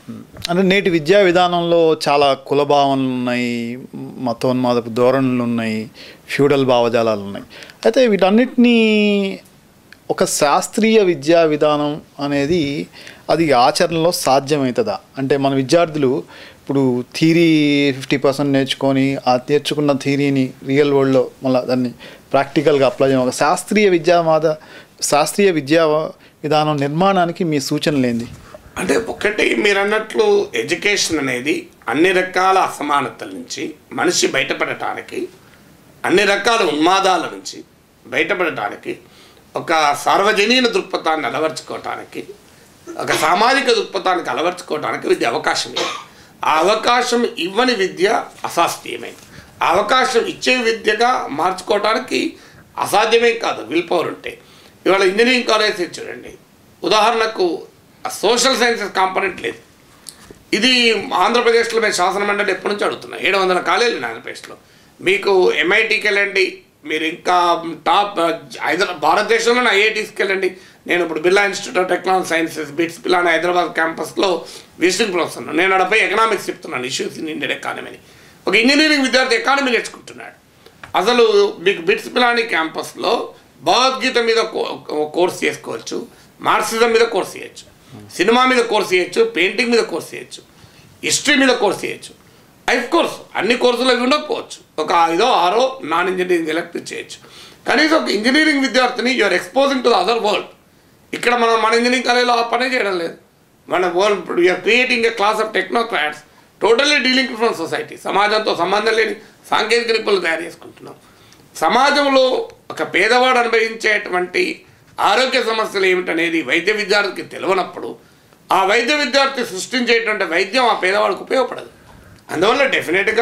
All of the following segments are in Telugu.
అంటే నేటి విద్యా విధానంలో చాలా కుల భావనలు ఉన్నాయి మతోన్మాదపు ధోరణులు ఉన్నాయి ఫ్యూడల్ భావజాలాలు ఉన్నాయి అయితే వీటన్నిటినీ ఒక శాస్త్రీయ విద్యా విధానం అనేది అది ఆచరణలో సాధ్యమవుతుందా అంటే మన విద్యార్థులు ఇప్పుడు థీరీ ఫిఫ్టీ పర్సెంట్ నేర్చుకొని ఆ నేర్చుకున్న థీరీని రియల్ వరల్డ్లో మళ్ళీ దాన్ని ప్రాక్టికల్గా అప్లై చేయడం ఒక శాస్త్రీయ విద్యా మాద శాస్త్రీయ విద్యా విధానం నిర్మాణానికి మీ సూచనలు ఏంది అంటే ఒకటి మీరు అన్నట్లు ఎడ్యుకేషన్ అనేది అన్ని రకాల అసమానతల నుంచి మనిషి బయటపడటానికి అన్ని రకాల ఉన్మాదాల నుంచి బయటపడటానికి ఒక సార్వజనీన దృక్పథాన్ని అలవర్చుకోవటానికి ఒక సామాజిక దృక్పథానికి అలవర్చుకోవటానికి విద్య అవకాశం ఇవ్వాలి ఆ అవకాశం ఇవ్వని విద్య అశాస్త్రీయమైనది ఆ అవకాశం ఇచ్చే విద్యగా మార్చుకోవడానికి అసాధ్యమే కాదు విల్ పవర్ ఉంటే ఇవాళ ఇంజనీరింగ్ కాలేజ్ చూడండి ఉదాహరణకు సోషల్ సైన్సెస్ కాంపనెంట్ లేదు ఇది ఆంధ్రప్రదేశ్లో మేము శాసన మండలి ఎప్పటి నుంచి అడుగుతున్నాం ఏడు వందల కాలేజీలు ఆంధ్రప్రదేశ్లో మీకు ఎంఐటీకి వెళ్ళండి మీరు ఇంకా టాప్ హైదరాబాద్ భారతదేశంలోనే ఐఐటీస్కి వెళ్ళండి నేను ఇప్పుడు Birla institute of technology sciences BITS పిల్లా అని హైదరాబాద్ క్యాంపస్లో విజిటింగ్ ప్రొఫెసర్ నేను అడపై ఎకనామిక్స్ చెప్తున్నాను ఇష్యూస్ ఇన్ ఇండియన్ ఎకానమీని ఒక ఇంజనీరింగ్ విద్యార్థి ఎకానమీ నేర్చుకుంటున్నాడు అసలు మీకు బిట్స్ పిలాని క్యాంపస్లో భగవద్గీత మీద కో- కోర్స్ చేసుకోవచ్చు మార్క్సిజం మీద కోర్స్ చేయొచ్చు సినిమా మీద కోర్స్ చేయొచ్చు పెయింటింగ్ మీద కోర్స్ చేయొచ్చు హిస్టరీ మీద కోర్స్ చేయొచ్చు ఐఫ్ కోర్స్ అన్ని కోర్సులు అవి ఉండకపోవచ్చు ఒక ఐదో ఆరో నాన్ ఇంజనీరింగ్ ఎలక్ట్ చేయొచ్చు కనీసం ఒక ఇంజనీరింగ్ విద్యార్థిని you are exposing to the other world ఇక్కడ మనం మన ఇంజనీరింగ్ కాలేజీలో ఆ పనే చేయడం లేదు మన వరల్డ్ ఇప్పుడు you are creating a class of technocrats totally dealing from society సమాజంతో సంబంధం లేని సాంకేతిక నిపుణులు తయారు చేసుకుంటున్నాం సమాజంలో ఒక పేదవాడు అనుభవించేటువంటి ఆరోగ్య సమస్యలు ఏమిటనేది వైద్య విద్యార్థికి తెలియనప్పుడు ఆ వైద్య విద్యార్థి సృష్టించేటువంటి వైద్యం ఆ పేదవాడికి ఉపయోగపడదు అందువల్ల డెఫినెట్గా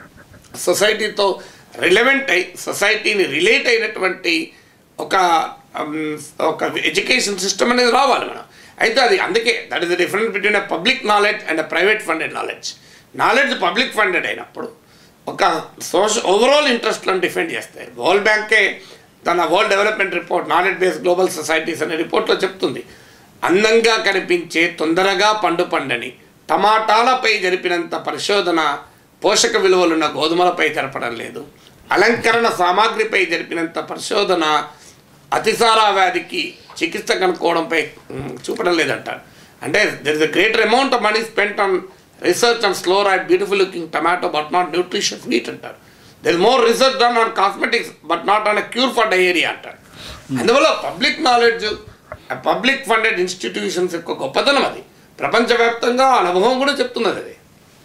సొసైటీతో రిలవెంట్ అయి సొసైటీని రిలేట్ అయినటువంటి ఒక um, ఒక ఎడ్యుకేషన్ సిస్టమ్ అనేది రావాలి మనం అయితే అది అందుకే that is the difference between a public knowledge and a private funded knowledge knowledge public funded అయినప్పుడు ఒక సోషల్ ఓవరాల్ ఇంట్రెస్ట్లను డిఫెండ్ చేస్తాయి వరల్డ్ బ్యాంకే తన world development report knowledge based global societies అనే రిపోర్ట్లో చెప్తుంది అందంగా కనిపించే తొందరగా పండు పండని టమాటాలపై జరిపినంత పరిశోధన పోషక విలువలున్న గోధుమలపై జరపడం లేదు అలంకరణ సామాగ్రిపై జరిపినంత పరిశోధన అతిసారా వ్యాధికి చికిత్స కనుక్కోవడంపై మ్, చూపడం లేదంటారు అంటే there is a greater amount of money spent on research and slow right beautiful looking tomato but not nutritious meat అంటారు there is more research done on cosmetics but not on a cure for diarrhoea అంటారు అందువల్ల public knowledge public funded institutions యొక్క గొప్పతనం అది ప్రపంచవ్యాప్తంగా అనుభవం కూడా చెప్తున్నది అది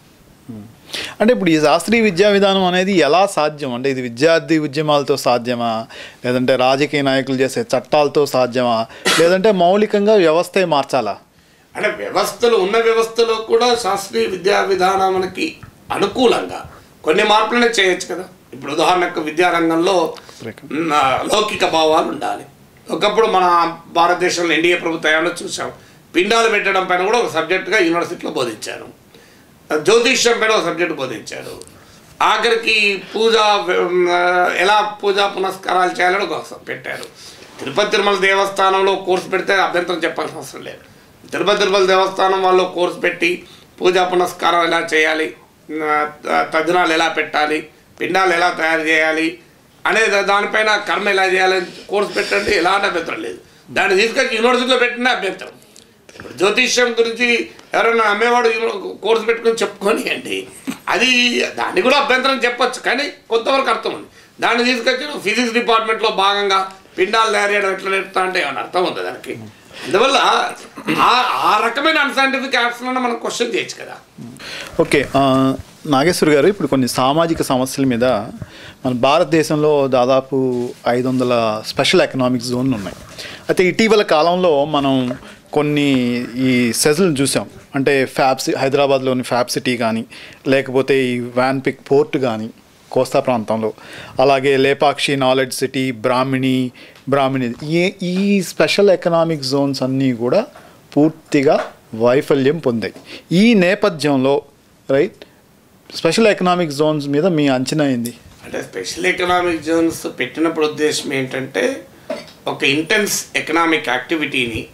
అంటే ఇప్పుడు ఈ శాస్త్రీయ విద్యా విధానం అనేది ఎలా సాధ్యం అంటే ఇది విద్యార్థి ఉద్యమాలతో సాధ్యమా లేదంటే రాజకీయ నాయకులు చేసే చట్టాలతో సాధ్యమా లేదంటే మౌలికంగా వ్యవస్థే మార్చాలా అంటే వ్యవస్థలు ఉన్న వ్యవస్థలో కూడా శాస్త్రీయ విద్యా విధానానికి అనుకూలంగా కొన్ని మార్పులనే చేయొచ్చు కదా ఇప్పుడు ఉదాహరణకు విద్యారంగంలో మ్, ఆ, లౌకిక భావాలు ఉండాలి ఒకప్పుడు మన భారతదేశంలో ఎన్డీఏ ప్రభుత్వంలో చూసాం పిండాలు పెట్టడం పైన కూడా ఒక సబ్జెక్టుగా యూనివర్సిటీలో బోధించారు జ్యోతిష్యం పైన ఒక సబ్జెక్ట్ బోధించారు ఆఖరికి పూజ మ్, ఎలా పూజా పునస్కారాలు చేయాలని ఒక స- పెట్టారు తిరుపతి తిరుమల దేవస్థానంలో కోర్సు పెడితే అభ్యంతరం చెప్పాల్సిన అవసరం లేదు తిరుపతి తిరుమల దేవస్థానం వాళ్ళు కోర్సు పెట్టి పూజా పునస్కారం ఎలా చేయాలి ఆ, త- తద్దినాలు ఎలా పెట్టాలి పిండాలు ఎలా తయారు చేయాలి అనేది దానిపైన కర్మ ఎలా చేయాలని కోర్సు పెట్టండి ఎలాంటి అభ్యంతరం లేదు దాన్ని తీసుకొచ్చి యూనివర్సిటీలో పెట్టిన అభ్యంతరం ఇప్పుడు జ్యోతిష్యం గురించి ఎవరైనా అమ్మేవాడు యూని- కోర్సు పెట్టుకొని చెప్పుకొని అండి అది దాన్ని కూడా అభ్యంతరం చెప్పొచ్చు కానీ కొంతవరకు అర్థం ఉంది దాన్ని తీసుకొచ్చి నువ్వు ఫిజిక్స్ డిపార్ట్మెంట్లో భాగంగా పిండాలు తయారు చేయడం ఎట్లా నేర్పుతా అంటే ఏమైనా అర్థం ఉంది దానికి అందువల్ల ఆ ఆ రకమైన అన్సైంటిఫిక్ యాప్స్లో మనం క్వశ్చన్ చేయొచ్చు కదా ఓకే ఆ, నాగేశ్వర్ గారు ఇప్పుడు కొన్ని సామాజిక సమస్యల మీద మన భారతదేశంలో దాదాపు ఐదు వందల స్పెషల్ ఎకనామిక్ జోన్లు ఉన్నాయి అయితే ఇటీవల కాలంలో మనం కొన్ని ఈ సెజ్లను చూసాం అంటే ఫ్యాబ్ సి- హైదరాబాద్లోని ఫ్యాబ్ సిటీ కానీ లేకపోతే ఈ వ్యాన్పిక్ పోర్ట్ కానీ కోస్తా ప్రాంతంలో అలాగే లేపాక్షి నాలెడ్జ్ సిటీ బ్రాహ్మిణి బ్రాహ్మిణి ఈ ఈ స్పెషల్ ఎకనామిక్ జోన్స్ అన్నీ కూడా పూర్తిగా వైఫల్యం పొందాయి ఈ నేపథ్యంలో రైట్ స్పెషల్ ఎకనామిక్ జోన్స్ మీద మీ అంచనా ఏంది అంటే స్పెషల్ ఎకనామిక్ జోన్స్ పెట్టినప్పుడు ఉద్దేశం ఏంటంటే ఒక ఇంటెన్స్ ఎకనామిక్ యాక్టివిటీని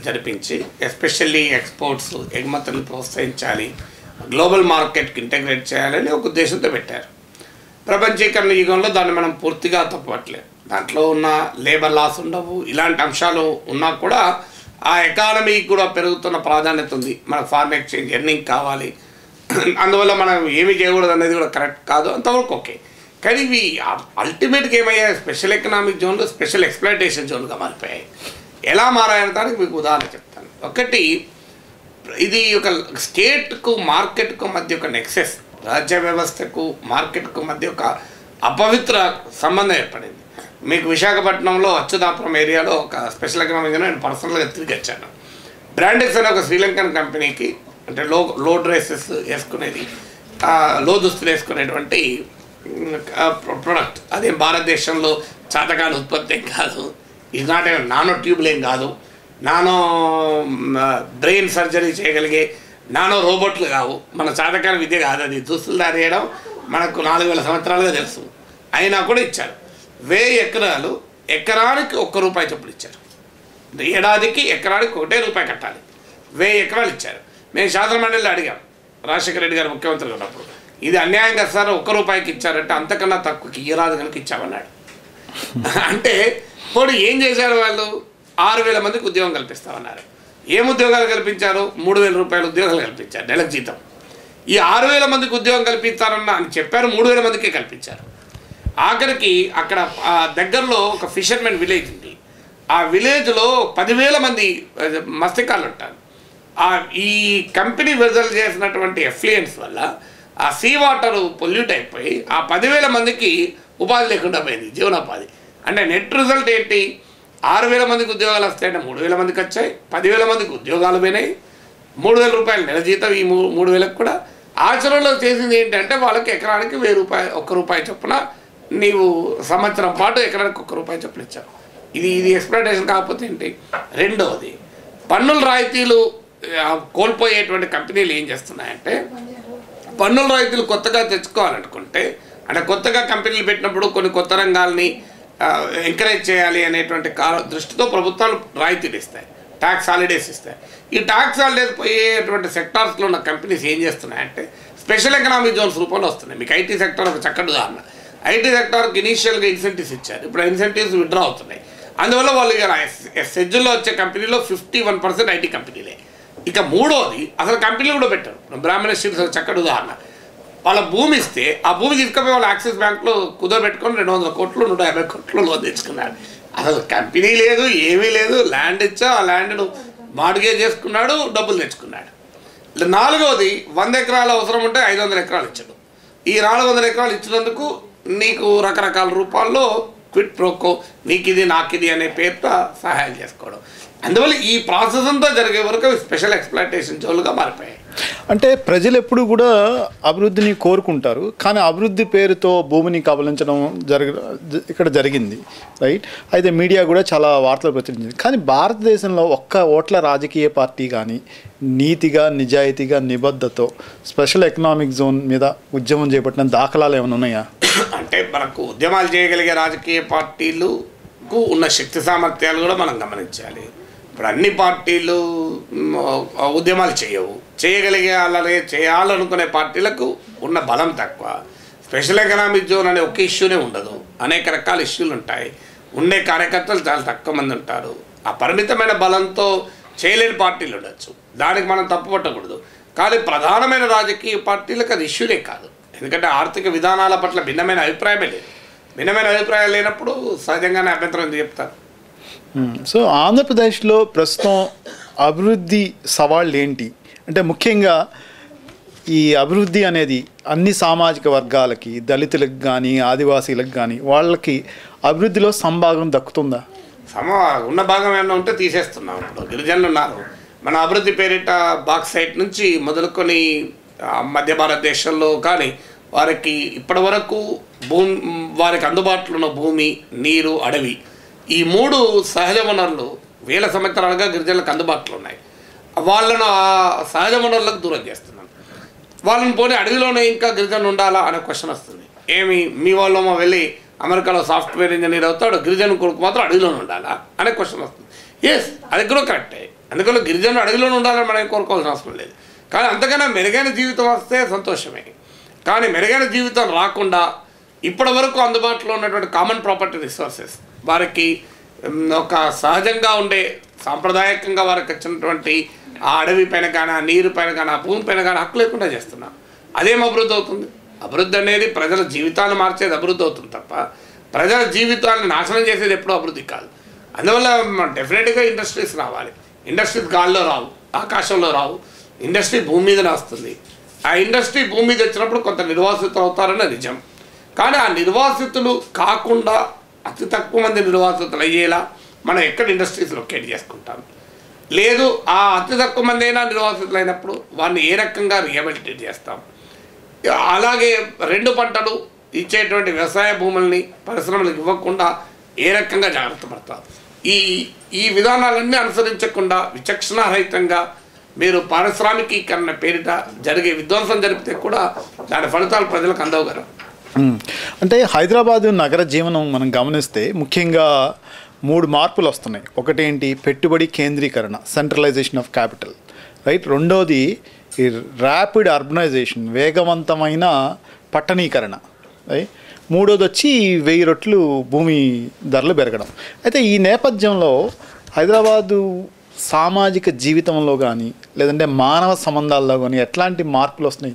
జరిపించి ఎస్పెషల్లీ ఎక్స్పోర్ట్స్ ఎగుమతులను ప్రోత్సహించాలి గ్లోబల్ మార్కెట్కి ఇంటగ్రేట్ చేయాలని ఒక ఉద్దేశంతో పెట్టారు ప్రపంచీకరణ యుగంలో దాన్ని మనం పూర్తిగా తప్పట్లేదు దాంట్లో ఉన్న లేబర్ లాస్ ఉండవు ఇలాంటి అంశాలు ఉన్నా కూడా ఆ ఎకానమీకి కూడా పెరుగుతున్న ప్రాధాన్యత ఉంది మనకు ఫారిన్ ఎక్స్చేంజ్ ఎర్నింగ్ కావాలి అందువల్ల మనం ఏమి చేయకూడదు అనేది కూడా కరెక్ట్ కాదు అంతవరకు ఓకే కానీ ఇవి అల్టిమేట్గా ఏమయ్యాయి స్పెషల్ ఎకనామిక్ జోన్లు స్పెషల్ ఎక్స్ప్లాయిటేషన్ జోన్గా మారిపోయాయి ఎలా మారాయనే దానికి మీకు ఉదాహరణ చెప్తాను ఒకటి ఇది ఒక స్టేట్కు మార్కెట్కు మధ్య ఒక నెక్సెస్ రాజ్య వ్యవస్థకు మార్కెట్కు మధ్య ఒక అపవిత్ర సంబంధం ఏర్పడింది మీకు విశాఖపట్నంలో అచ్యుతాపురం ఏరియాలో ఒక స్పెషల్ ఎకనామిక్ జోన్ నేను పర్సనల్గా తిరిగి వచ్చాను బ్రాండెక్స్ అనే ఒక శ్రీలంకన్ కంపెనీకి అంటే లో లో డ్రెస్సెస్ వేసుకునేది ఆ, లో దుస్తులు వేసుకునేటువంటి ప్రొడక్ట్ అదే భారతదేశంలో చాతకాల ఉత్పత్తి ఏం కాదు ఇది నాట్ నానో ట్యూబ్లు ఏం కాదు నానో బ్రెయిన్ సర్జరీ చేయగలిగే నానో రోబోట్లు కావు మన చాతకాల విద్య కాదు అది దుస్తులు తయారు చేయడం మనకు నాలుగు వేల సంవత్సరాలుగా తెలుసు అయినా కూడా ఇచ్చారు వెయ్యి ఎకరాలు ఎకరానికి ఒక్క రూపాయి చొప్పులు ఇచ్చారు ఏడాదికి ఎకరానికి ఒకటే రూపాయి కట్టాలి వెయ్యి ఎకరాలు ఇచ్చారు మేము శాసన మండలిలో అడిగాం రాజశేఖర రెడ్డి గారు ముఖ్యమంత్రి ఉన్నప్పుడు ఇది అన్యాయం కదా సార్ ఒక్క రూపాయికి ఇచ్చారంటే అంతకన్నా తక్కువకి ఇయ్యరాదు కనుక ఇచ్చామన్నాడు అంటే ఇప్పుడు ఏం చేశారు వాళ్ళు ఆరు వేల మందికి ఉద్యోగం కల్పిస్తామన్నారు ఏం ఉద్యోగాలు కల్పించారు మూడు వేల రూపాయల ఉద్యోగాలు కల్పించారు నెలకు జీతం ఈ ఆరు వేల మందికి ఉద్యోగం కల్పిస్తారన్న అని చెప్పారు మూడు వేల మందికే కల్పించారు ఆఖరికి అక్కడ ఆ, దగ్గరలో ఒక ఫిషర్మెన్ విలేజ్ ఉంది ఆ విలేజ్లో పదివేల మంది ఆ, మత్స్యకారులు ఉంటారు ఆ ఈ కంపెనీ విడుదల చేసినటువంటి ఎఫ్లియన్స్ వల్ల ఆ సీ వాటర్ పొల్యూట్ అయిపోయి ఆ పదివేల మందికి ఉపాధి లేకుండా పోయింది జీవనోపాధి అంటే నెట్ రిజల్ట్ ఏంటి ఆరు వేల మందికి ఉద్యోగాలు వస్తాయంటే మూడు వేల మందికి వచ్చాయి పదివేల మందికి ఉద్యోగాలు పోయినాయి మూడు వేల రూపాయలు నెల జీతం ఈ మూ- మూడు వేలకు కూడా ఆచరణలో చేసింది ఏంటంటే వాళ్ళకి ఎకరానికి వెయ్యి రూపాయలు ఒక్క రూపాయి చొప్పున నీవు సంవత్సరం పాటు ఎకరానికి ఒక్క రూపాయి చొప్పున ఇచ్చావు ఇది ఇది ఎక్స్ప్లెనేషన్ కాకపోతే ఏంటి రెండవది పన్నుల రాయితీలు ఆ, కోల్పోయేటువంటి కంపెనీలు ఏం చేస్తున్నాయంటే పన్నుల రాయితీలు కొత్తగా తెచ్చుకోవాలనుకుంటే అంటే కొత్తగా కంపెనీలు పెట్టినప్పుడు కొన్ని కొత్త రంగాల్ని ఎంకరేజ్ చేయాలి అనేటువంటి కార దృష్టితో ప్రభుత్వాలు రాయితీలు ఇస్తాయి ట్యాక్స్ హాలిడేస్ ఇస్తాయి ఈ ట్యాక్స్ హాలిడేస్ పోయేటువంటి సెక్టార్స్లో ఉన్న కంపెనీస్ ఏం చేస్తున్నాయంటే స్పెషల్ ఎకనామిక్ జోన్స్ రూపంలో వస్తున్నాయి మీకు ఐటీ సెక్టర్ ఒక చక్కటి ఉదాహరణ ఐటీ సెక్టార్కి ఇనీషియల్గా ఇన్సెంటివ్స్ ఇచ్చారు ఇప్పుడు ఇన్సెంటివ్స్ విత్డ్రా అవుతున్నాయి అందువల్ల వాళ్ళు ఇక సెజ్జుల్లో వచ్చే కంపెనీలో ఫిఫ్టీ వన్ పర్సెంట్ ఐటీ కంపెనీలే ఇక మూడోది అసలు కంపెనీలు కూడా పెట్టారు బ్రాహ్మణ స్టీల్స్ ఒక చక్కటి ఉదాహరణ వాళ్ళ భూమి ఇస్తే ఆ భూమి తీసుకుపోయి వాళ్ళ యాక్సిస్ బ్యాంక్లో కుదరబెట్టుకొని రెండు వందల కోట్లు నూట యాభై కోట్లు లోన్ తెచ్చుకున్నాడు అసలు కంపెనీ లేదు ఏమీ లేదు ల్యాండ్ ఇచ్చా ఆ ల్యాండ్ను మార్గేజ్ చేసుకున్నాడు డబ్బులు తెచ్చుకున్నాడు నాలుగవది వంద ఎకరాల అవసరం ఉంటే ఐదు వందల ఎకరాలు ఇచ్చాడు ఈ నాలుగు వందల ఎకరాలు ఇచ్చినందుకు నీకు రకరకాల రూపాల్లో క్విట్ ప్రోకో నీకు ఇది నాకు ఇది అనే పేరుతో సహాయం చేసుకోవడం అందువల్ల ఈ ప్రాసెస్ అంతా జరిగే వరకు అవి స్పెషల్ ఎక్స్ప్లాంటేషన్ జోలుగా మారిపోయాయి అంటే ప్రజలు ఎప్పుడు కూడా అభివృద్ధిని కోరుకుంటారు కానీ అభివృద్ధి పేరుతో భూమిని కబలించడం జరగ జ- ఇక్కడ జరిగింది రైట్ అయితే మీడియా కూడా చాలా వార్తలు ప్రచురించింది కానీ భారతదేశంలో ఒక్క ఓట్ల రాజకీయ పార్టీ కానీ నీతిగా నిజాయితీగా నిబద్ధతో స్పెషల్ ఎకనామిక్ జోన్ మీద ఉద్యమం చేపట్టిన దాఖలాలు ఏమైనా ఉన్నాయా అంటే మనకు ఉద్యమాలు చేయగలిగే రాజకీయ పార్టీలకు ఉన్న శక్తి సామర్థ్యాలు కూడా మనం గమనించాలి ఇప్పుడు అన్ని పార్టీలు మ్, ఉద్యమాలు చేయవు చేయగలిగే అలాగే చేయాలనుకునే పార్టీలకు ఉన్న బలం తక్కువ స్పెషల్ ఎకనామిక్ జోన్ అనే ఒక ఇష్యూనే ఉండదు అనేక రకాల ఇష్యూలు ఉంటాయి ఉండే కార్యకర్తలు చాలా తక్కువ మంది ఉంటారు ఆ పరిమితమైన బలంతో చేయలేని పార్టీలు ఉండొచ్చు దానికి మనం తప్పు పట్టకూడదు కానీ ప్రధానమైన రాజకీయ పార్టీలకు అది ఇష్యూలే కాదు ఎందుకంటే ఆర్థిక విధానాల పట్ల భిన్నమైన అభిప్రాయమే లేదు భిన్నమైన అభిప్రాయాలు లేనప్పుడు సహజంగానే అభ్యంతరం ఎందుకు చెప్తారు మ్మ్. సో ఆంధ్రప్రదేశ్లో ప్రస్తుతం అభివృద్ధి సవాళ్ళు ఏంటి అంటే ముఖ్యంగా ఈ అభివృద్ధి అనేది అన్ని సామాజిక వర్గాలకి దళితులకు కానీ ఆదివాసీలకు కానీ వాళ్ళకి అభివృద్ధిలో సంభాగం దక్కుతుందా సమ ఉన్న భాగం ఏమైనా ఉంటే తీసేస్తున్నాం ఇప్పుడు గిరిజనులు ఉన్నారు మన అభివృద్ధి పేరిట బాక్సైట్ నుంచి మొదలుకొని ఆ, మధ్య భారతదేశంలో కానీ వారికి ఇప్పటి వరకు భూమి వారికి అందుబాటులో ఉన్న భూమి నీరు అడవి ఈ మూడు సహజ వనరులు వేల సంవత్సరాలుగా గిరిజనులకు అందుబాటులో ఉన్నాయి వాళ్ళను ఆ సహజ వనరులకు దూరం చేస్తున్నాం వాళ్ళని పోనీ అడవిలోనే ఇంకా గిరిజనులు ఉండాలా అనే క్వశ్చన్ వస్తుంది ఏమి మీ వాళ్ళమో వెళ్ళి అమెరికాలో సాఫ్ట్వేర్ ఇంజనీర్ అవుతాడు గిరిజన కొడుకు మాత్రం అడవిలోనే ఉండాలా అనే క్వశ్చన్ వస్తుంది ఎస్ అది కూడా కరెక్టే అందుకని గిరిజనులు అడవిలోనే ఉండాలని మనం ఏం కోరుకోవాల్సిన అవసరం లేదు కానీ అంతకన్నా మెరుగైన జీవితం వస్తే సంతోషమే కానీ మెరుగైన జీవితం రాకుండా ఇప్పటి వరకు అందుబాటులో ఉన్నటువంటి కామన్ ప్రాపర్టీ రిసోర్సెస్ వారికి ఉమ్, ఒక సహజంగా ఉండే సాంప్రదాయకంగా వారికి వచ్చినటువంటి ఆ అడవి పైన కానీ ఆ నీరు పైన కానీ ఆ భూమి పైన కానీ హక్కు లేకుండా చేస్తున్నాం అదేం అభివృద్ధి అవుతుంది అభివృద్ధి అనేది ప్రజల జీవితాలను మార్చేది అభివృద్ధి అవుతుంది తప్ప ప్రజల జీవితాలను నాశనం చేసేది ఎప్పుడూ అభివృద్ధి కాదు అందువల్ల డెఫినెట్గా ఇండస్ట్రీస్ రావాలి ఇండస్ట్రీస్ గాల్లో రావు ఆకాశంలో రావు ఇండస్ట్రీ భూమి మీదనే వస్తుంది ఆ ఇండస్ట్రీ భూమి మీద వచ్చినప్పుడు కొంత నిర్వాసితులు అవుతారని నిజం కానీ ఆ నిర్వాసితులు కాకుండా అతి తక్కువ మంది నిర్వాసితులు అయ్యేలా మనం ఎక్కడ ఇండస్ట్రీస్ లొకేట్ చేసుకుంటాం లేదు ఆ అతి తక్కువ మంది అయినా నిర్వాసితులు అయినప్పుడు వారిని ఏ రకంగా రిహబిలిటేట్ చేస్తాం అలాగే రెండు పంటలు ఇచ్చేటువంటి వ్యవసాయ భూముల్ని పరిశ్రమలకు ఇవ్వకుండా ఏ రకంగా జాగ్రత్త పడతారు ఈ ఈ విధానాలన్నీ అనుసరించకుండా విచక్షణారహితంగా మీరు పారిశ్రామికీకరణ పేరిట జరిగే విధ్వంసం జరిపితే కూడా దాని ఫలితాలు ప్రజలకు అందవు కదా మ్మ్. అంటే హైదరాబాదు నగర జీవనం మనం గమనిస్తే ముఖ్యంగా మూడు మార్పులు వస్తున్నాయి ఒకటేంటి పెట్టుబడి కేంద్రీకరణ సెంట్రలైజేషన్ ఆఫ్ క్యాపిటల్ రైట్ రెండోది ఈ ర్యాపిడ్ అర్బనైజేషన్ వేగవంతమైన పట్టణీకరణ రైట్ మూడోది వచ్చి వెయ్యి రొట్లు భూమి ధరలు పెరగడం అయితే ఈ నేపథ్యంలో హైదరాబాదు సామాజిక జీవితంలో కానీ లేదంటే మానవ సంబంధాల్లో కానీ ఎట్లాంటి మార్పులు వస్తున్నాయి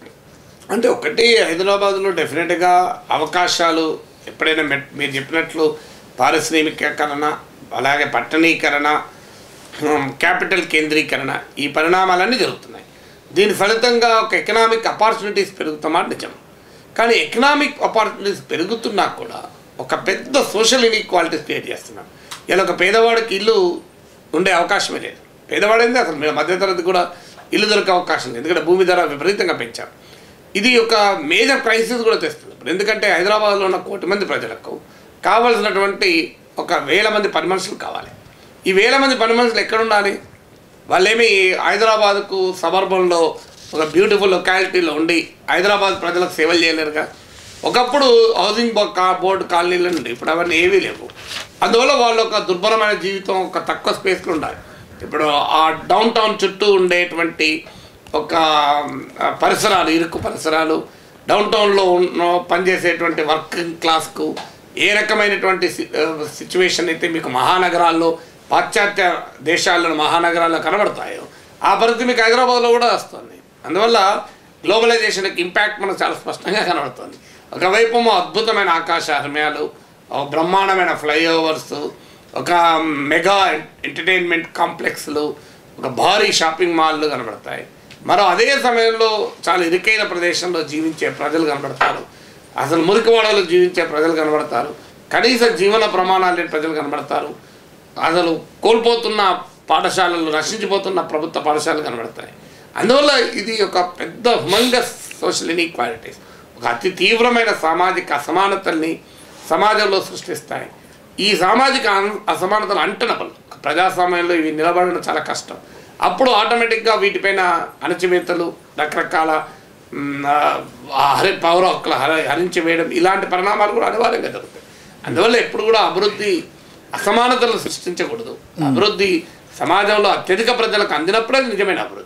అంటే ఒకటి హైదరాబాద్లో డెఫినెట్గా అవకాశాలు ఎప్పుడైనా మెట్ మీరు చెప్పినట్లు పారిశ్రామికీకరణ అలాగే పట్టణీకరణ హ్మ్, క్యాపిటల్ కేంద్రీకరణ ఈ పరిణామాలన్నీ జరుగుతున్నాయి దీని ఫలితంగా ఒక ఎకనామిక్ అపార్చునిటీస్ పెరుగుతామా నిజం కానీ ఎకనామిక్ ఆపర్చునిటీస్ పెరుగుతున్నా కూడా ఒక పెద్ద సోషల్ ఇన్ఈక్వాలిటీస్ క్రియేట్ చేస్తున్నాం ఇలా ఒక పేదవాడికి ఇల్లు ఉండే అవకాశమే లేదు పేదవాడైంది అసలు మీ మధ్యతరగతి కూడా ఇల్లు దొరికే అవకాశం లేదు ఎందుకంటే భూమి ధర విపరీతంగా పెంచారు ఇది ఒక మేజర్ క్రైసిస్ కూడా తెస్తుంది ఇప్పుడు ఎందుకంటే హైదరాబాద్లో ఉన్న కోటి మంది ప్రజలకు కావలసినటువంటి ఒక వేల మంది పని మనుషులు కావాలి ఈ వేల మంది పని మనుషులు ఎక్కడ ఉండాలి వాళ్ళేమి హైదరాబాద్కు సబర్బంలో ఒక బ్యూటిఫుల్ లొకాలిటీలో ఉండి హైదరాబాద్ ప్రజలకు సేవలు చేయలేరుగా ఒకప్పుడు హౌసింగ్ బో- కా బోర్డు కాలనీలు ఉండి ఇప్పుడు అవన్నీ ఏవీ లేవు అందువల్ల వాళ్ళు ఒక దుర్భరమైన జీవితం ఒక తక్కువ స్పేస్లో ఉండాలి ఇప్పుడు ఆ డౌన్ టౌన్ చుట్టూ ఉండేటువంటి ఒక ఆ, పరిసరాలు ఇరుకు పరిసరాలు డౌన్ టౌన్లో ఉన్న పనిచేసేటువంటి వర్కింగ్ క్లాస్కు ఏ రకమైనటువంటి సిచ్యువేషన్ అయితే మీకు మహానగరాల్లో పాశ్చాత్య దేశాల్లో మహానగరాల్లో కనబడతాయో ఆ పరిస్థితి మీకు హైదరాబాద్లో కూడా వస్తుంది అందువల్ల గ్లోబలైజేషన్కి ఇంపాక్ట్ మనకు చాలా స్పష్టంగా కనబడుతుంది ఒకవైపు ఏమో అద్భుతమైన ఆకాశ హర్మ్యాలు ఒక బ్రహ్మాండమైన ఫ్లైఓవర్స్ ఒక మెగా ఎంటర్టైన్మెంట్ కాంప్లెక్స్లు ఒక భారీ షాపింగ్ మాల్లు కనబడతాయి మరో అదే సమయంలో చాలా ఇరుకైన ప్రదేశంలో జీవించే ప్రజలు కనబడతారు అసలు మురికివాడలో జీవించే ప్రజలు కనబడతారు కనీస జీవన ప్రమాణాలు లేని ప్రజలు కనబడతారు అసలు కోల్పోతున్న పాఠశాలలు నశించిపోతున్న ప్రభుత్వ పాఠశాలలు కనబడతాయి అందువల్ల ఇది ఒక పెద్ద హ్యుమంగస్ సోషల్ ఇన్ఈక్వాలిటీస్ ఒక అతి తీవ్రమైన సామాజిక అసమానతల్ని సమాజంలో సృష్టిస్తాయి ఈ సామాజిక అన్- అసమానతలు అంటనబుల్ ప్రజాస్వామ్యంలో ఇవి నిలబడడం చాలా కష్టం అప్పుడు ఆటోమేటిక్గా వీటిపైన అణచివేతలు రకరకాల మ్, ఆ, హరి పౌర హక్కుల హర హరించి వేయడం ఇలాంటి పరిణామాలు కూడా అనివార్యంగా జరుగుతాయి అందువల్ల ఎప్పుడు కూడా అభివృద్ధి అసమానతలను సృష్టించకూడదు అభివృద్ధి సమాజంలో అత్యధిక ప్రజలకు అందినప్పుడే అది నిజమైన అభివృద్ధి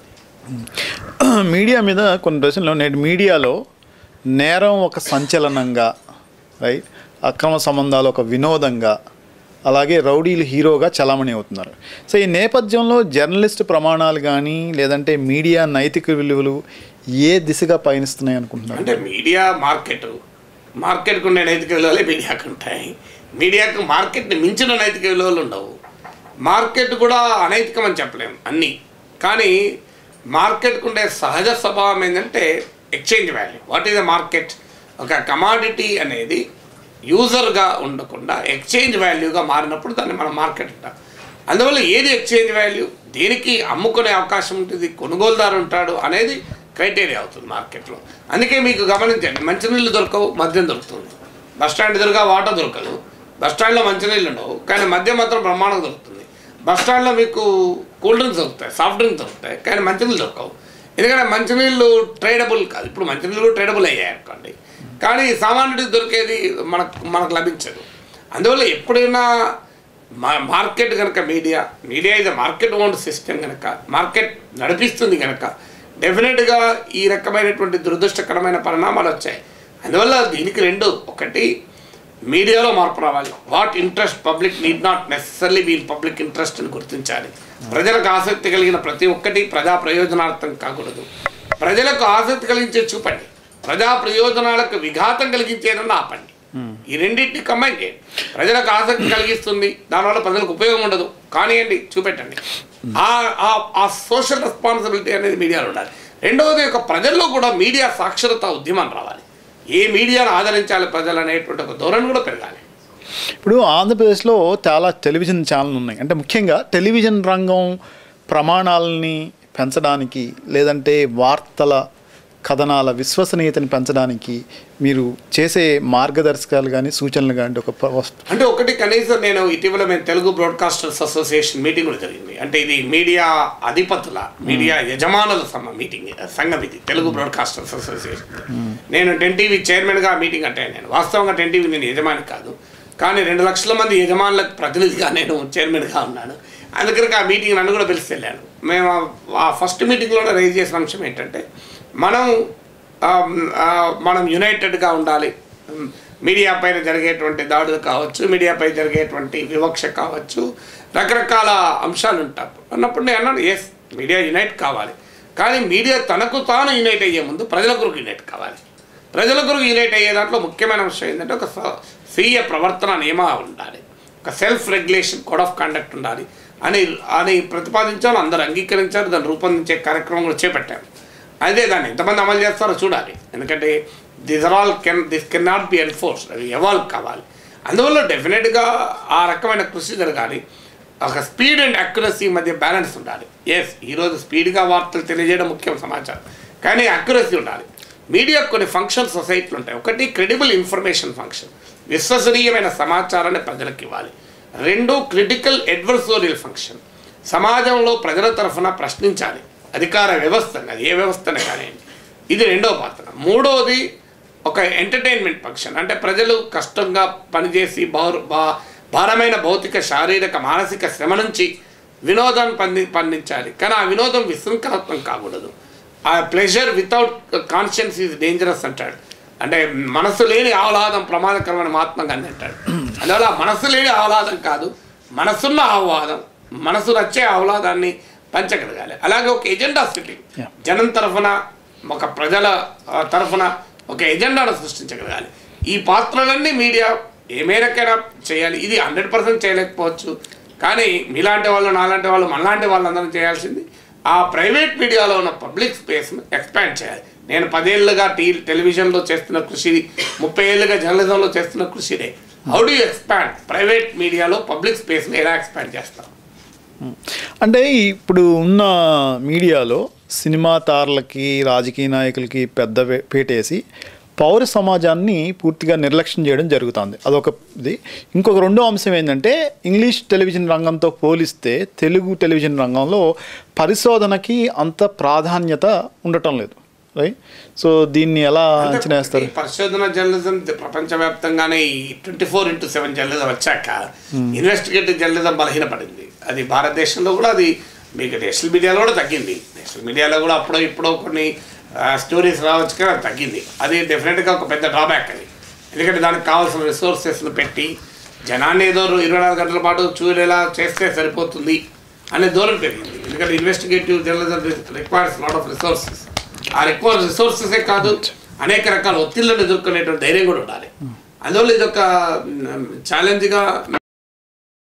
మీడియా మీద కొన్ని రోజుల్లో నేటి మీడియాలో నేరం ఒక సంచలనంగా రైట్ అక్రమ సంబంధాలు ఒక వినోదంగా అలాగే రౌడీలు హీరోగా చలామణి అవుతున్నారు సో ఈ నేపథ్యంలో జర్నలిస్ట్ ప్రమాణాలు కానీ లేదంటే మీడియా నైతిక విలువలు ఏ దిశగా పయనిస్తున్నాయి అనుకుంటున్నారు అంటే మీడియా మార్కెట్ మార్కెట్కు ఉండే నైతిక విలువలే మీడియాకు ఉంటాయి మీడియాకు మార్కెట్ని మించిన నైతిక విలువలు ఉండవు మార్కెట్ కూడా అనైతికం అని చెప్పలేము అన్నీ కానీ మార్కెట్కు ఉండే సహజ స్వభావం ఏంటంటే exchange value what is the market ఒక కమాడిటీ అనేది యూజర్గా ఉండకుండా ఎక్స్చేంజ్ వాల్యూగా మారినప్పుడు దాన్ని మనం మార్కెట్ అంటాం అందువల్ల ఏది ఎక్స్చేంజ్ వాల్యూ దేనికి అమ్ముకునే అవకాశం ఉంటుంది కొనుగోలుదారు ఉంటాడు అనేది క్రైటీరియా అవుతుంది మార్కెట్లో అందుకే మీకు గమనించండి మంచినీళ్ళు దొరకవు మద్యం దొరుకుతుంది బస్ స్టాండ్ ఎదురుగా వాటర్ దొరకదు బస్ స్టాండ్లో మంచినీళ్ళు ఉండవు కానీ మద్యం మాత్రం బ్రహ్మాండం దొరుకుతుంది బస్ స్టాండ్లో మీకు కూల్ డ్రింక్స్ దొరుకుతాయి సాఫ్ట్ డ్రింక్స్ దొరుకుతాయి కానీ మంచినీళ్ళు దొరకవు ఎందుకంటే మంచినీళ్ళు ట్రేడబుల్ కాదు ఇప్పుడు మంచినీళ్ళు ట్రేడబుల్ అయ్యాయి అనుకోండి కానీ సామాన్యుడికి దొరికేది మనకు మనకు లభించదు అందువల్ల ఎప్పుడైనా మా మార్కెట్ కనుక మీడియా మీడియా ఇది మార్కెట్ ఓన్డ్ సిస్టమ్ కనుక మార్కెట్ నడిపిస్తుంది కనుక డెఫినెట్గా ఈ రకమైనటువంటి దురదృష్టకరమైన పరిణామాలు వచ్చాయి అందువల్ల దీనికి రెండు ఒకటి మీడియాలో మార్పు రావాలి what interest public need not necessarily will public interest అని గుర్తించాలి ప్రజలకు ఆసక్తి కలిగిన ప్రతి ఒక్కటి ప్రజా ప్రయోజనార్థం కాకూడదు ప్రజలకు ఆసక్తి కలిగించే చూపండి ప్రజా ప్రయోజనాలకు విఘాతం కలిగించేదన్న ఆపండి ఈ రెండింటిని కంబైన్ చేయండి ప్రజలకు ఆసక్తి కలిగిస్తుంది దానివల్ల ప్రజలకు ఉపయోగం ఉండదు కానివ్వండి చూపెట్టండి ఆ ఆ- ఆ సోషల్ రెస్పాన్సిబిలిటీ అనేది మీడియాలో ఉండాలి రెండవది ఒక ప్రజల్లో కూడా మీడియా సాక్షరత ఉద్యమం రావాలి ఏ మీడియాను ఆదరించాలి ప్రజలు అనేటువంటి ఒక ధోరణి కూడా పెరగాలి ఇప్పుడు ఆంధ్రప్రదేశ్లో చాలా టెలివిజన్ ఛానల్ ఉన్నాయి అంటే ముఖ్యంగా టెలివిజన్ రంగం ప్రమాణాలని పెంచడానికి లేదంటే వార్తల కథనాల విశ్వసనీయతని పెంచడానికి మీరు చేసే మార్గదర్శకాలు కానీ సూచనలు కానీ ఒక ప- అంటే ఒకటి కనీసం నేను ఇటీవల మేము తెలుగు బ్రాడ్కాస్టర్స్ అసోసియేషన్ మీటింగ్ కూడా జరిగింది అంటే ఇది మీడియా అధిపతుల మీడియా యజమానుల సమ మీటింగ్ సంఘం ఇది తెలుగు బ్రాడ్కాస్టర్స్ అసోసియేషన్ నేను టెన్ టీవీ చైర్మన్గా మీటింగ్ అంటే నేను వాస్తవంగా టెన్ టీవీ నేను యజమాని కాదు కానీ రెండు లక్షల మంది యజమానులకు ప్రతినిధిగా నేను చైర్మన్గా ఉన్నాను అందుకని ఆ మీటింగ్ నన్ను కూడా పిలిచి వెళ్ళాను మేము ఆ- ఆ ఫస్ట్ మీటింగ్లోనే రైజ్ చేసిన అంశం ఏంటంటే మనం ఆ, ఆ, మనం యునైటెడ్గా ఉండాలి ఉమ్, మీడియా పైన జరిగేటువంటి దాడులు కావచ్చు మీడియాపై జరిగేటువంటి వివక్ష కావచ్చు రకరకాల అంశాలు ఉంటాయి అన్నప్పుడు నేను అన్నాను ఎస్ మీడియా యునైట్ కావాలి కానీ మీడియా తనకు తాను యునైట్ అయ్యే ముందు ప్రజల కొరకు యునైట్ కావాలి ప్రజల కొరకు యునైట్ అయ్యే దాంట్లో ముఖ్యమైన అంశం ఏంటంటే ఒక స- స్వీయ ప్రవర్తన నియమాలు ఉండాలి ఒక self regulation code of conduct ఉండాలి అని అని ప్రతిపాదించాను అందరూ అంగీకరించారు దాన్ని రూపొందించే కార్యక్రమం కూడా చేపట్టాము అదే దాన్ని ఎంతమంది అమలు చేస్తారో చూడాలి ఎందుకంటే this are all can this can not be enforce అది ఎవాల్వ్ కావాలి అందువల్ల డెఫినెట్గా ఆ రకమైన కృషి జరగాలి ఒక స్పీడ్ అండ్ అక్యురసీ మధ్య బ్యాలెన్స్ ఉండాలి ఎస్ ఈరోజు స్పీడ్గా వార్తలు తెలియజేయడం ముఖ్యం సమాచారం కానీ అక్యురసీ ఉండాలి మీడియా కొన్ని ఫంక్షన్ సొసైటీలు ఉంటాయి ఒకటి క్రెడిబుల్ ఇన్ఫర్మేషన్ ఫంక్షన్ విశ్వసనీయమైన సమాచారాన్ని ప్రజలకు ఇవ్వాలి రెండు క్రిటికల్ అడ్వర్సోరియల్ ఫంక్షన్ సమాజంలో ప్రజల తరఫున ప్రశ్నించాలి అధికార వ్యవస్థను అది ఏ వ్యవస్థను కానివ్వండి ఇది రెండో పాత్ర మూడోది ఒక ఎంటర్టైన్మెంట్ ఫంక్షన్ అంటే ప్రజలు కష్టంగా పనిచేసి బౌర్ బా భారమైన భౌతిక శారీరక మానసిక శ్రమ నుంచి వినోదం పంది పండించాలి కానీ ఆ వినోదం విశృంఖలత్వం కాకూడదు ఆ pleasure without conscience is dangerous అంటాడు అంటే మనసు లేని ఆహ్లాదం ప్రమాదకరమైన మహాత్మా గాంధీ అంటాడు అందువల్ల మనసు లేని ఆహ్లాదం కాదు మనసున్న ఆహ్లాదం మనసు నచ్చే ఆహ్లాదాన్ని పంచగలగాలి అలాగే ఒక ఎజెండా సెట్టింగ్ Yeah. జనం తరఫున ఒక ప్రజల ఆ, తరఫున ఒక ఎజెండాను సృష్టించగలగాలి ఈ పాత్రలన్నీ మీడియా ఏ మేరకైనా చేయాలి ఇది హండ్రెడ్ పర్సెంట్ చేయలేకపోవచ్చు కానీ మీలాంటి వాళ్ళు నాలాంటి వాళ్ళు మనలాంటి వాళ్ళందరం చేయాల్సింది ఆ ప్రైవేట్ మీడియాలో ఉన్న పబ్లిక్ స్పేస్ను ఎక్స్పాండ్ చేయాలి నేను పదేళ్ళుగా టీ టెలివిజన్లో చేస్తున్న కృషి ముప్పై ఏళ్ళుగా జర్నలిజంలో చేస్తున్న కృషినే హౌ డూ ఎక్స్పాండ్ ప్రైవేట్ మీడియాలో పబ్లిక్ స్పేస్ని ఎలా ఎక్స్పాండ్ చేస్తాం అంటే ఇప్పుడు ఉన్న మీడియాలో సినిమా తారలకి రాజకీయ నాయకులకి పెద్ద వే- పీటేసి పౌర సమాజాన్ని పూర్తిగా నిర్లక్ష్యం చేయడం జరుగుతుంది అదొక ఇది ఇంకొక రెండో అంశం ఏంటంటే ఇంగ్లీష్ టెలివిజన్ రంగంతో పోలిస్తే తెలుగు టెలివిజన్ రంగంలో పరిశోధనకి అంత ప్రాధాన్యత ఉండటం లేదు రైట్ సో దీన్ని ఎలా అంచనా వేస్తారు ఈ పరిశోధన జర్నలిజం ప్రపంచవ్యాప్తంగానే ఈ twenty four into seven journalism వచ్చాక ఇన్వెస్టిగేటివ్ జర్నలిజం బలహీనపడింది అది భారతదేశంలో కూడా అది మీకు నేషనల్ మీడియాలో కూడా తగ్గింది నేషనల్ మీడియాలో కూడా అప్పుడో ఇప్పుడో కొన్ని స్టోరీస్ రావచ్చు కానీ అది తగ్గింది అది డెఫినెట్గా ఒక పెద్ద డ్రాబ్యాక్ అది ఎందుకంటే దానికి కావాల్సిన రిసోర్సెస్ను పెట్టి జనాన్ని ఏదో ఇరవై నాలుగు గంటల పాటు చూడేలా చేస్తే సరిపోతుంది అనే దూరం పెరిగింది ఎందుకంటే investigative journalism requires lot of resources ఆ రిక్వైర్ రిసోర్సెసే కాదు అనేక రకాల ఒత్తిళ్లను ఎదుర్కొనేటువంటి ధైర్యం కూడా ఉండాలి అందువల్ల ఇది ఒక ఛాలెంజ్గా